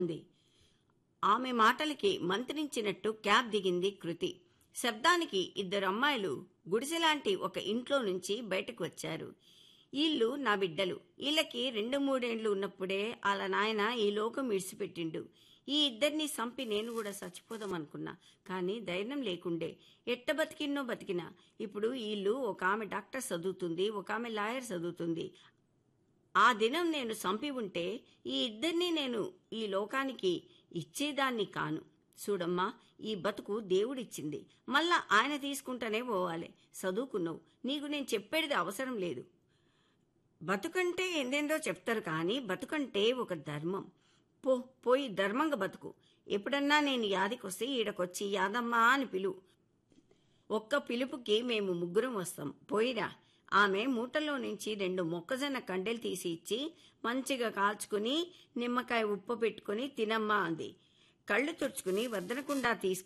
ఉంది ఆమె మాటలకి మంత్రించినట్టు క్యాబ్ దిగింది కృతి శబ్దానికి ఇద్దరు అమ్మాయిలు గుడిసెలాంటి ఒక ఇంట్లో నుంచి బయటకు వచ్చారు వీళ్ళు నా బిడ్డలు వీళ్ళకి రెండు మూడేండ్లు ఉన్నప్పుడే వాళ్ళ నాయన ఈ లోకం ఇడిసిపెట్టిండు ఈ ఇద్దరిని సంపి నేను కూడా చచ్చిపోదాం అనుకున్నా కానీ ధైర్యం లేకుండే ఎట్ట బతికిన్నో బతికినా ఇప్పుడు వీళ్ళు ఒక ఆమె డాక్టర్ చదువుతుంది ఒక ఆమె లాయర్ చదువుతుంది ఆ దినం నేను సంపి ఉంటే ఈ ఇద్దరిని నేను ఈ లోకానికి ఇచ్చేదాన్ని కాను చూడమ్మా ఈ బతుకు దేవుడిచ్చింది మళ్ళా ఆయన తీసుకుంటానే పోవాలి చదువుకున్నావు నీకు నేను చెప్పేది అవసరం లేదు బతుకంటే ఎందెందో చెప్తారు కానీ బతుకంటే ఒక ధర్మం పో పోయి ధర్మంగా బతుకు ఎప్పుడన్నా నేను యాదికొస్తే ఈడకొచ్చి యాదమ్మా అని పిలువు ఒక్క పిలుపుకి మేము ముగ్గురం వస్తాం పోయిరా ఆమె మూటలో నుంచి రెండు మొక్కజొన్న కండెలు తీసి ఇచ్చి మంచిగా కాల్చుకుని నిమ్మకాయ ఉప్పు పెట్టుకుని తినమ్మా అంది కళ్ళు తుడుచుకుని వద్దనకుండా తీసుకు